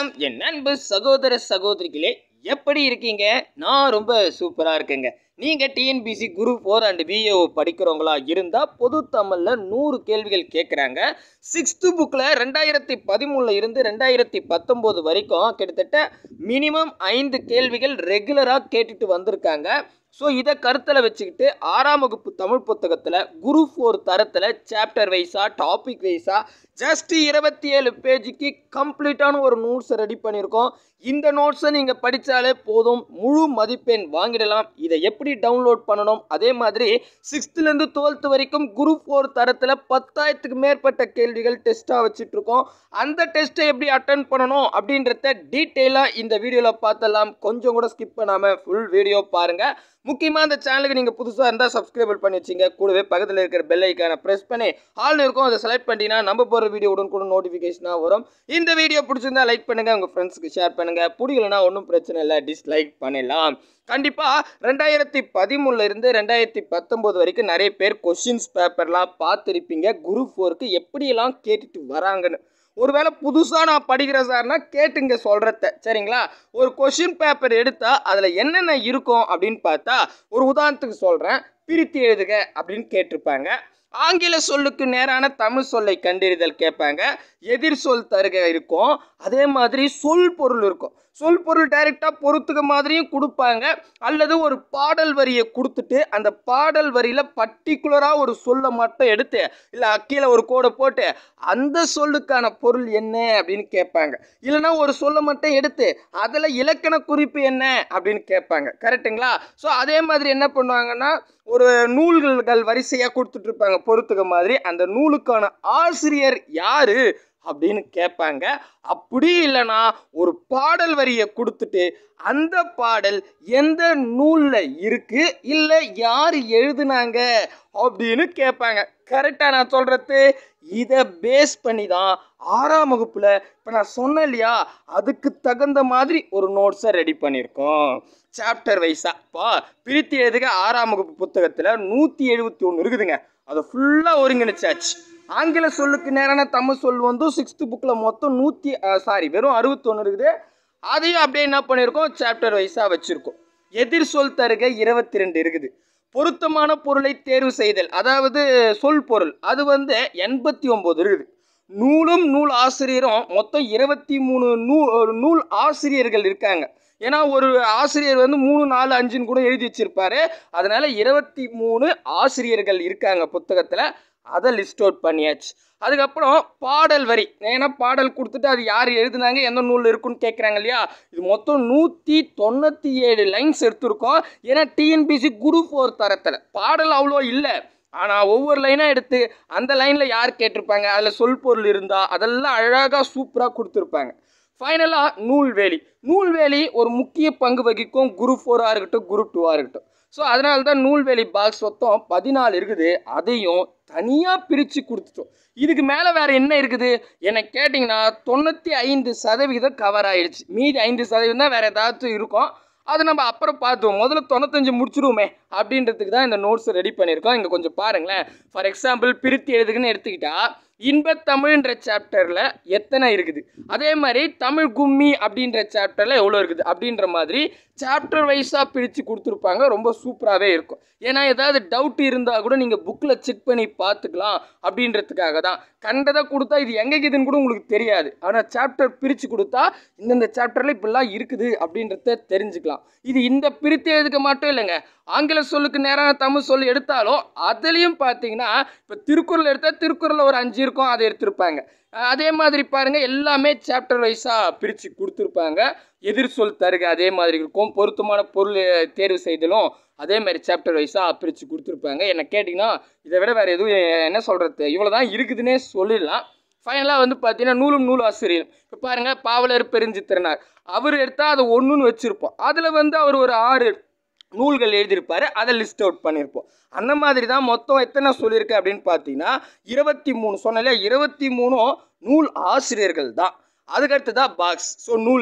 வணக்கம் என் அன்பு சகோதர சகோதரிகளே எப்படி இருக்கீங்க நான் ரொம்ப சூப்பராக இருக்கேங்க நீங்கள் TNPSC group four and VAO படிக்கிறவங்களா இருந்தால் பொது தமிழில் நூறு கேள்விகள் கேட்குறாங்க சிக்ஸ்த்து புக்கில் ரெண்டாயிரத்தி பதிமூணில் இருந்து ரெண்டாயிரத்தி பத்தொம்போது வரைக்கும் கிட்டத்தட்ட மினிமம் ஐந்து கேள்விகள் ரெகுலராக கேட்டுட்டு வந்திருக்காங்க ஸோ இதை கருத்தில் வச்சுக்கிட்டு ஆறாம் வகுப்பு தமிழ் புத்தகத்தில் குரு ஃபோர் தரத்தில் சாப்டர் வைஸாக டாபிக் வைஸாக ஜஸ்ட் இருபத்தி ஏழு பேஜுக்கு கம்ப்ளீட்டான ஒரு நோட்ஸை ரெடி பண்ணியிருக்கோம் இந்த நோட்ஸை நீங்கள் படித்தாலே போதும் முழு மதிப்பெண் வாங்கிடலாம் இதை எப்படி டவுன்லோட் பண்ணணும் அதே மாதிரி சிக்ஸ்த்துலேருந்து டுவெல்த்து வரைக்கும் குரூப் ஃபோர் தரத்தில் பத்தாயிரத்துக்கு மேற்பட்ட கேள்விகள் டெஸ்ட்டாக வச்சுட்ருக்கோம் அந்த டெஸ்ட்டை எப்படி அட்டன் பண்ணணும் அப்படின்றத டீட்டெயிலாக இந்த வீடியோவில் பார்த்தலாம் கொஞ்சம் கூட ஸ்கிப் பண்ணாமல் ஃபுல் வீடியோ பாருங்கள் முக்கியமாக இந்த சேனலுக்கு நீங்கள் புதுசாக இருந்தால் சப்ஸ்கிரைப் பண்ணி வச்சுங்க கூடவே பக்கத்தில் இருக்கிற பெல் ஐக்கானை ப்ரெஸ் பண்ணி ஆள்னு இருக்கும் அதை செலக்ட் பண்ணிட்டீங்கன்னா நம்ம போகிற வீடியோ உடனுக்குடன் நோட்டிஃபிகேஷனாக வரும் இந்த வீடியோ பிடிச்சிருந்தா லைக் பண்ணுங்கள் உங்கள் ஃப்ரெண்ட்ஸுக்கு ஷேர் பண்ணுங்கள் பிடிக்கலனா ஒன்றும் பிரச்சனை இல்லை டிஸ்லைக் பண்ணிடலாம் கண்டிப்பாக ரெண்டாயிரத்தி பதிமூணுல இருந்து ரெண்டாயிரத்தி பத்தொம்போது வரைக்கும் நிறைய பேர் கொஷின்ஸ் பேப்பர்லாம் பார்த்துருப்பீங்க குரூப் ஃபோருக்கு எப்படியெல்லாம் கேட்டுட்டு வராங்கன்னு ஒருவேளை புதுசாக நான் படிக்கிறேன் சார்னா கேட்டுங்க சொல்கிறத சரிங்களா ஒரு கொஷின் பேப்பர் எடுத்தால் அதில் என்னென்ன இருக்கும் அப்படின்னு பார்த்தா ஒரு உதாரணத்துக்கு சொல்கிறேன் பிரித்து எழுதுக அப்படின்னு கேட்டிருப்பாங்க ஆங்கில சொல்லுக்கு நேரான தமிழ் சொல்லை கண்டறிதல் கேட்பாங்க எதிர் சொல் தருக இருக்கும் அதே மாதிரி சொல் பொருள் இருக்கும் சொல் பொருள் டைரெக்டாக பொறுத்துக்க மாதிரியும் கொடுப்பாங்க அல்லது ஒரு பாடல் வரியை கொடுத்துட்டு அந்த பாடல் வரியில் பர்டிகுலராக ஒரு சொல்லை மட்டும் எடுத்து இல்லை கீழே ஒரு கோடை போட்டு அந்த சொல்லுக்கான பொருள் என்ன அப்படின்னு கேட்பாங்க இல்லைன்னா ஒரு சொல்லை மட்டும் எடுத்து அதில் இலக்கண குறிப்பு என்ன அப்படின்னு கேட்பாங்க கரெக்டுங்களா ஸோ அதே மாதிரி என்ன பண்ணுவாங்கன்னா ஒரு நூல்கள் வரிசையாக கொடுத்துட்ருப்பாங்க பொறுத்துக்க மாதிரி அந்த நூலுக்கான ஆசிரியர் யார் அப்படின்னு கேட்பாங்க அப்படி இல்லைன்னா ஒரு பாடல் வரியை கொடுத்துட்டு அந்த பாடல் எந்த நூலில் இருக்கு இல்லை யார் எழுதுனாங்க அப்படின்னு கேட்பாங்க கரெக்டாக நான் சொல்கிறது இதை பேஸ் பண்ணி தான் ஆறாம் வகுப்பில் இப்போ நான் சொன்னேன் இல்லையா அதுக்கு தகுந்த மாதிரி ஒரு நோட்ஸை ரெடி பண்ணியிருக்கோம் சாப்டர் வைஸாக இப்போ பிரித்து எழுதுக ஆறாம் வகுப்பு புத்தகத்தில் நூற்றி எழுபத்தி ஒன்று இருக்குதுங்க அதை ஃபுல்லாக ஒருங்கிணைச்சாச்சு ஆங்கில சொல்லுக்கு நேரான தமிழ் சொல் வந்து சிக்ஸ்த்து புக்கில் மொத்தம் நூற்றி சாரி வெறும் அறுபத்தொன்று இருக்குது அதையும் அப்படியே என்ன பண்ணியிருக்கோம் சாப்டர் வைஸாக வச்சுருக்கோம் எதிர் சொல் தருக இருபத்தி ரெண்டு இருக்குது பொருத்தமான பொருளை தேர்வு செய்தல் அதாவது சொல் பொருள் அது வந்து எண்பத்தி ஒம்பது இருக்குது நூலும் நூல் ஆசிரியரும் மொத்தம் இருபத்தி மூணு நூ நூல் ஆசிரியர்கள் இருக்காங்க ஏன்னா ஒரு ஆசிரியர் வந்து மூணு நாலு அஞ்சுன்னு கூட எழுதி வச்சிருப்பாரு அதனால இருபத்தி மூணு ஆசிரியர்கள் இருக்காங்க புத்தகத்தில் அதை லிஸ்ட் அவுட் பண்ணியாச்சு அதுக்கப்புறம் பாடல் வரி ஏன்னா பாடல் கொடுத்துட்டு அது யார் எழுதுனாங்க எந்த நூல் இருக்குன்னு கேட்குறாங்க இல்லையா இது மொத்தம் நூற்றி தொண்ணூற்றி ஏழு லைன்ஸ் எடுத்திருக்கோம் ஏன்னா டிஎன்பிசி குரு ஃபோர் தரத்தில் பாடல் அவ்வளோ இல்லை ஆனால் ஒவ்வொரு லைனாக எடுத்து அந்த லைனில் யார் கேட்டிருப்பாங்க அதில் சொல் பொருள் இருந்தால் அதெல்லாம் அழகாக சூப்பராக கொடுத்துருப்பாங்க ஃபைனலாக நூல்வேலி நூல்வேலி ஒரு முக்கிய பங்கு வகிக்கும் குரூப் ஃபோராக இருக்கட்டும் குரூப் டூவாக இருக்கட்டும் ஸோ அதனால தான் நூல்வேலி பாக்ஸ் மொத்தம் பதினாலு இருக்குது அதையும் தனியாக பிரித்து கொடுத்துட்டோம் இதுக்கு மேலே வேறு என்ன இருக்குது என்னை கேட்டிங்கன்னா தொண்ணூற்றி ஐந்து சதவீதம் கவர் ஆயிடுச்சு மீதி ஐந்து சதவீதம் தான் வேறு ஏதாச்சும் இருக்கும் அது நம்ம அப்புறம் பார்த்துவோம் முதல்ல தொண்ணூத்தஞ்சு முடிச்சிருவோமே அப்படின்றதுக்கு தான் இந்த நோட்ஸ் ரெடி பண்ணியிருக்கோம் இங்கே கொஞ்சம் பாருங்களேன் ஃபார் எக்ஸாம்பிள் பிரித்து எழுதுக்குன்னு எடுத்துக்கிட்டா இன்பத்தமிழ்ன்ற சாப்டரில் எத்தனை இருக்குது அதே மாதிரி தமிழ் கும்மி அப்படின்ற சாப்டரில் எவ்வளோ இருக்குது அப்படின்ற மாதிரி சாப்டர் வைஸாக பிரித்து கொடுத்துருப்பாங்க ரொம்ப சூப்பராகவே இருக்கும் ஏன்னா ஏதாவது டவுட் இருந்தால் கூட நீங்கள் புக்கில் செக் பண்ணி பார்த்துக்கலாம் அப்படின்றதுக்காக தான் கண்டதை கொடுத்தா இது எங்கே இருக்குதுன்னு கூட உங்களுக்கு தெரியாது ஆனால் சாப்டர் பிரித்து கொடுத்தா இந்தந்த சாப்டரில் இப்படிலாம் இருக்குது அப்படின்றத தெரிஞ்சுக்கலாம் இது இந்த பிரித்து எழுதுக்க மட்டும் இல்லைங்க ஆங்கில சொல்லுக்கு நேரான தமிழ் சொல் எடுத்தாலும் அதுலேயும் பார்த்தீங்கன்னா இப்போ திருக்குறள் எடுத்தால் திருக்குறளில் ஒரு அஞ்சு இருக்கும் அதை எடுத்திருப்பாங்க அதே மாதிரி பாருங்கள் எல்லாமே சாப்டர் வைஸாக பிரித்து கொடுத்துருப்பாங்க எதிர் சொல் தருக அதே மாதிரி இருக்கும் பொருத்தமான பொருள் தேர்வு செய்தலும் அதே மாதிரி சாப்டர் வைஸாக பிரித்து கொடுத்துருப்பாங்க என்ன கேட்டிங்கன்னா இதை விட வேறு எதுவும் என்ன சொல்கிறது இவ்வளோ தான் இருக்குதுன்னே சொல்லிடலாம் ஃபைனலாக வந்து பார்த்தீங்கன்னா நூலும் நூல் ஆசிரியர் இப்போ பாருங்கள் பாவலர் பெருஞ்சித்திரனார் அவர் எடுத்தால் அதை ஒன்றுன்னு வச்சுருப்போம் அதில் வந்து அவர் ஒரு ஆறு நூல்கள் எழுதியிருப்பார் அதை லிஸ்ட் அவுட் பண்ணியிருப்போம் அந்த மாதிரி தான் மொத்தம் எத்தனை சொல்லியிருக்கு அப்படின்னு பார்த்தீங்கன்னா இருபத்தி மூணு சொன்னாலே இருபத்தி மூணும் நூல் ஆசிரியர்கள் தான் அதுக்கடுத்து தான் பாக்ஸ் ஸோ நூல்வேலி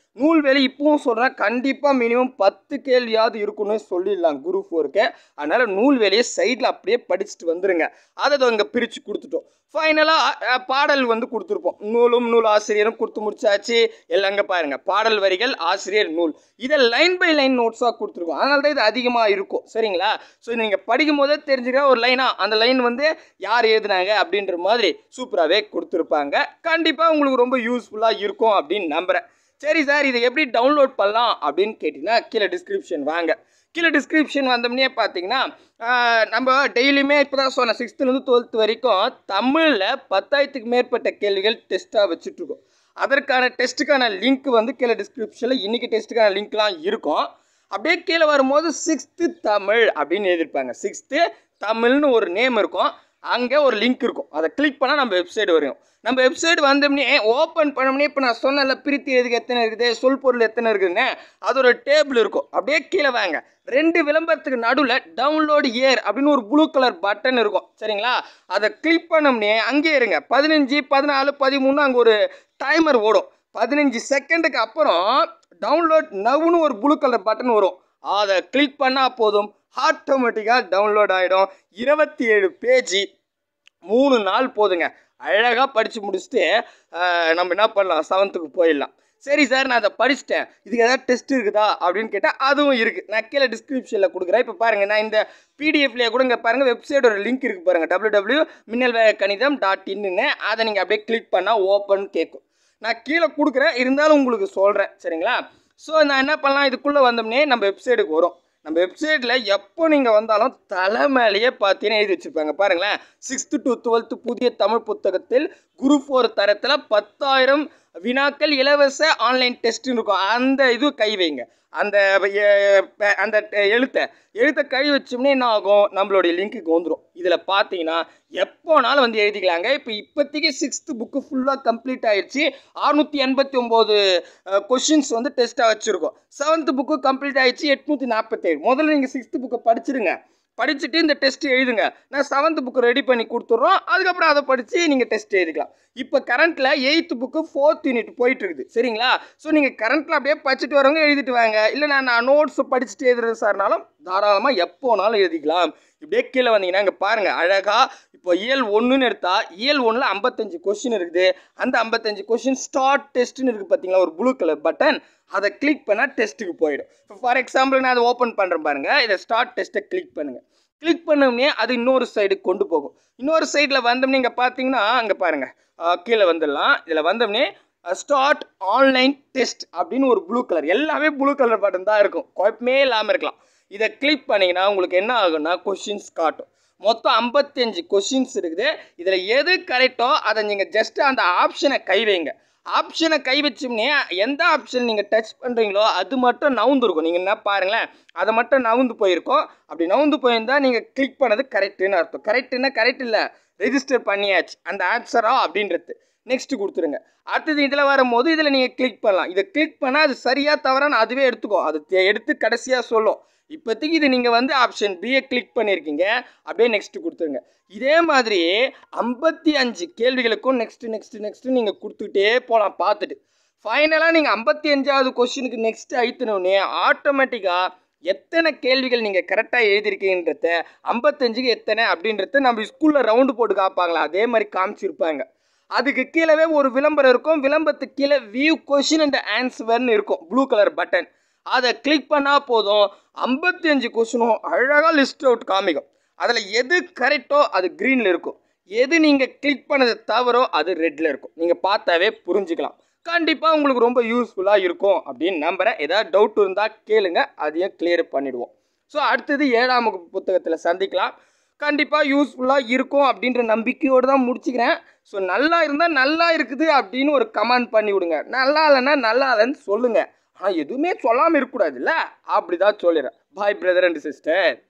நூல்வேலி இப்பவும் சொல்கிறேன் கண்டிப்பாக மினிமம் பத்து கேள்வியாவது இருக்குன்னு சொல்லிடலாம் குரூப் ஃபோருக்கு அதனால் நூல்வேலியை சைடில் அப்படியே படிச்சுட்டு வந்துருங்க அதை இங்கே பிரித்து கொடுத்துட்டோம் ஃபைனலாக பாடல் வந்து கொடுத்துருப்போம் நூலும் நூல் ஆசிரியரும் கொடுத்து முடிச்சாச்சு எல்லாம் அங்கே பாருங்கள் பாடல் வரிகள் ஆசிரியர் நூல் இதை லைன் பை லைன் நோட்ஸாக கொடுத்துருக்கோம் அதனால தான் இது அதிகமாக இருக்கும் சரிங்களா ஸோ நீங்கள் படிக்கும் போதே தெரிஞ்சுக்கிற ஒரு லைனாக அந்த லைன் வந்து யார் எழுதுனாங்க அப்படின்ற மாதிரி சூப்பராகவே கொடுத்துருப்பாங்க கண்டிப்பாக உங்களுக்கு ரொம்ப யூஸ்ஃபுல்லாக இருக்கும் அப்படின்னு நம்புகிறேன் சரி சார் இதை எப்படி டவுன்லோட் பண்ணலாம் அப்படின்னு கேட்டிங்கன்னா கீழே டிஸ்கிரிப்ஷன் வாங்க கீழே டிஸ்கிரிப்ஷன் வந்தோம்னே பார்த்தீங்கன்னா ஆஹ், நம்ம டெய்லியுமே இப்போ தான் சொன்னேன் சிக்ஸ்த்துலேருந்து டுவெல்த் வரைக்கும் தமிழில் பத்தாயிரத்துக்கு மேற்பட்ட கேள்விகள் டெஸ்ட்டாக வச்சுட்ருக்கோம் அதற்கான டெஸ்ட்டுக்கான லிங்க் வந்து கீழே டிஸ்கிரிப்ஷனில் இன்றைக்கி டெஸ்ட்டுக்கான லிங்க்லாம் இருக்கும் அப்படியே கீழே வரும்போது சிக்ஸ்த்து தமிழ் அப்படின்னு எழுதியிருப்பாங்க சிக்ஸ்த்து தமிழ்னு ஒரு நேம் இருக்கும் அங்கே ஒரு லிங்க் இருக்கும் அதை கிளிக் பண்ணால் நம்ம வெப்சைட் வரும் நம்ம வெப்சைட் வந்தோம்னே ஓப்பன் பண்ணோம்னே இப்போ நான் சொன்னல பிரித்தி எதுக்கு எத்தனை இருக்குது சொல் பொருள் எத்தனை இருக்குதுன்னு அது ஒரு டேபிள் இருக்கும் அப்படியே கீழே வாங்க ரெண்டு விளம்பரத்துக்கு நடுவில் டவுன்லோட் இயர் அப்படின்னு ஒரு ப்ளூ கலர் பட்டன் இருக்கும் சரிங்களா அதை கிளிக் பண்ணோம்னே அங்கே இருங்க பதினஞ்சு பதினாலு பதிமூணு அங்கே ஒரு டைமர் ஓடும் பதினஞ்சு செகண்டுக்கு அப்புறம் டவுன்லோட் நவ்னு ஒரு ப்ளூ கலர் பட்டன் வரும் அதை கிளிக் பண்ணால் போதும் ஆட்டோமேட்டிக்காக டவுன்லோட் ஆகிடும் இருபத்தி ஏழு பேஜி மூணு நாள் போதுங்க அழகாக படித்து முடிச்சுட்டு ஆஹ், நம்ம என்ன பண்ணலாம் செவன்த்துக்கு போயிடலாம் சரி சார் நான் அதை படிச்சிட்டேன் இதுக்கு ஏதாவது டெஸ்ட் இருக்குதா அப்படின்னு கேட்டால் அதுவும் இருக்குது நான் கீழே டிஸ்கிரிப்ஷனில் கொடுக்குறேன் இப்போ பாருங்கள் நான் இந்த பிடிஎஃப்லேயே கூட இங்கே பாருங்கள் வெப்சைட்டோட லிங்க் இருக்குது பாருங்கள் டபிள்யூ டபிள்யூ மின்னல் வேக கணிதம் டாட் இன்னு அதை நீங்கள் அப்படியே கிளிக் பண்ணால் ஓப்பன் கேட்கும் நான் கீழே கொடுக்குறேன் இருந்தாலும் உங்களுக்கு சொல்கிறேன் சரிங்களா ஸோ நான் என்ன பண்ணலாம் இதுக்குள்ளே வந்தோம்னே நம்ம வெப்சைட்டுக்கு வரும் நம்ம வெப்சைட்டில் எப்போ நீங்கள் வந்தாலும் தலை மேலேயே பார்த்தீங்கன்னா எழுதி வச்சுருப்பாங்க பாருங்களேன் சிக்ஸ்த்து டு டுவெல்த்து புதிய தமிழ் புத்தகத்தில் குரூப் ஃபோர் தரத்தில் பத்தாயிரம் வினாக்கள் இலவச ஆன்லைன் டெஸ்ட்னு இருக்கும் அந்த இது கை வைங்க அந்த எ- ப- அந்த டெ- எழுத்தை எழுத்தை கை வச்சோம்னே என்ன ஆகும் நம்மளுடைய லிங்க்குக்கு வந்துடும் இதில் பார்த்தீங்கன்னா எப்போனாலும் வந்து எழுதிக்கலாங்க இப்போ இப்போதைக்கு சிக்ஸ்த்து புக்கு ஃபுல்லாக கம்ப்ளீட் ஆயிடுச்சு அறுநூற்றி எண்பத்தி ஒம்பது கொஷின்ஸ் வந்து டெஸ்ட்டாக வச்சுருக்கோம் செவன்த்து புக்கு கம்ப்ளீட் ஆயிடுச்சு எட்நூற்றி நாற்பத்தேழு முதல்ல நீங்கள் சிக்ஸ்த்து புக்கை படிச்சிருங்க படிச்சுட்டு இந்த டெஸ்ட் எழுதுங்க நான் செவன்த் புக்கு ரெடி பண்ணி கொடுத்துட்றோம் அதுக்கப்புறம் அதை படித்து நீங்கள் டெஸ்ட் எழுதிக்கலாம் இப்போ கரண்ட்டில் எயித்து புக்கு ஃபோர்த் யூனிட் போயிட்டு இருக்குது சரிங்களா ஸோ நீங்கள் கரண்ட்டில் அப்படியே படிச்சுட்டு வரவங்க எழுதிட்டு வாங்க இல்லை நான் நான் நோட்ஸ் படிச்சுட்டு எழுதுறது சார்னாலும் தாராளமாக எப்போனாலும் எழுதிக்கலாம் இப்படியே கீழே வந்தீங்கன்னா இங்கே பாருங்கள் அழகாக இப்போ இயல் ஒன்றுன்னு எடுத்தா இயல் ஒன்றில் ஐம்பத்தஞ்சு கொஷின் இருக்குது அந்த ஐம்பத்தஞ்சு கொஷின் ஸ்டார்ட் டெஸ்ட்னு இருக்குது பார்த்தீங்களா ஒரு ப்ளூ கலர் பட்டன் அதை கிளிக் பண்ணால் டெஸ்ட்டுக்கு போயிடும் இப்போ ஃபார் எக்ஸாம்பிள் நான் அதை ஓப்பன் பண்ணுறேன் பாருங்கள் இதை ஸ்டார்ட் டெஸ்ட்டை கிளிக் பண்ணுங்கள் கிளிக் பண்ணோம்னே அது இன்னொரு சைடுக்கு கொண்டு போகும் இன்னொரு சைடில் வந்தோம்னே இங்கே பார்த்தீங்கன்னா அங்கே பாருங்கள் கீழே வந்துடலாம் இதில் வந்தோம்னே ஸ்டார்ட் ஆன்லைன் டெஸ்ட் அப்படின்னு ஒரு ப்ளூ கலர் எல்லாமே ப்ளூ கலர் பட்டன் தான் இருக்கும் குழப்பமே இல்லாமல் இருக்கலாம் இதை கிளிக் பண்ணிங்கன்னா உங்களுக்கு என்ன ஆகும்னா கொஷின்ஸ் காட்டும் மொத்தம் ஐம்பத்தஞ்சு கொஷின்ஸ் இருக்குது இதில் எது கரெக்டோ அதை நீங்கள் ஜஸ்ட் அந்த ஆப்ஷனை கை வைங்க ஆப்ஷனை கை வச்சோம்னே எந்த ஆப்ஷன் நீங்கள் டச் பண்ணுறீங்களோ அது மட்டும் நவுந்துருக்கும் நீங்கள் என்ன பாருங்களேன் அதை மட்டும் நவுந்து போயிருக்கும் அப்படி நவுந்து போயிருந்தா நீங்கள் கிளிக் பண்ணது கரெக்டுன்னு அர்த்தம் கரெக்டுன்னா கரெக்ட் இல்லை ரெஜிஸ்டர் பண்ணியாச்சு அந்த ஆன்சரா அப்படின்றது நெக்ஸ்ட் கொடுத்துருங்க அடுத்தது இதில் வரும்போது இதில் நீங்கள் கிளிக் பண்ணலாம் இதை கிளிக் பண்ணால் அது சரியாக தவறான்னு அதுவே எடுத்துக்கும் அது தே- எடுத்து கடைசியாக சொல்லும் இப்போதைக்கு இது நீங்கள் வந்து ஆப்ஷன் பியை கிளிக் பண்ணியிருக்கீங்க அப்படியே நெக்ஸ்ட் கொடுத்துருங்க இதே மாதிரி ஐம்பத்தி அஞ்சு கேள்விகளுக்கும் நெக்ஸ்ட் நெக்ஸ்ட் நெக்ஸ்ட் நீங்கள் கொடுத்துக்கிட்டே போகலாம் பார்த்துட்டு ஃபைனலாக நீங்கள் ஐம்பத்தி அஞ்சாவது கொஷினுக்கு நெக்ஸ்ட் அழுத்தினோடனே ஆட்டோமேட்டிக்காக எத்தனை கேள்விகள் நீங்கள் கரெக்டாக எழுதிருக்கீன்றத ஐம்பத்தஞ்சுக்கு எத்தனை அப்படின்றத நம்ம ஸ்கூலில் ரவுண்டு போட்டு காப்பாங்களா அதே மாதிரி காமிச்சிருப்பாங்க அதுக்கு கீழவே ஒரு விளம்பரம் இருக்கும் விளம்பரத்துக்கு கீழே வியூ கொஷின் அண்ட் ஆன்சர்னு இருக்கும் ப்ளூ கலர் பட்டன் அதை கிளிக் பண்ணால் போதும் ஐம்பத்தி அஞ்சு கொஷினும் அழகாக லிஸ்ட் அவுட் காமிக்கும் அதில் எது கரெக்டோ அது க்ரீனில் இருக்கும் எது நீங்கள் கிளிக் பண்ணது தவறோ அது ரெட்டில் இருக்கும் நீங்கள் பார்த்தாவே புரிஞ்சுக்கலாம் கண்டிப்பாக உங்களுக்கு ரொம்ப யூஸ்ஃபுல்லாக இருக்கும் அப்படின்னு நம்புகிறேன் ஏதாவது டவுட் இருந்தால் கேளுங்க அதையும் கிளியர் பண்ணிடுவோம் ஸோ அடுத்தது ஏழாம் வகுப்பு புத்தகத்தில் சந்திக்கலாம் கண்டிப்பாக யூஸ்ஃபுல்லாக இருக்கும் அப்படின்ற நம்பிக்கையோடு தான் முடிச்சுக்கிறேன் ஸோ நல்லா இருந்தால் நல்லா இருக்குது அப்படின்னு ஒரு கமெண்ட் பண்ணி விடுங்க நல்லா இல்லைன்னா நல்லா இல்லைன்னு சொல்லுங்கள் ஆனால் எதுவுமே சொல்லாமல் இருக்கக்கூடாதுல்ல அப்படி தான் சொல்லிடுறேன் பாய் பிரதர் அண்ட் சிஸ்டர்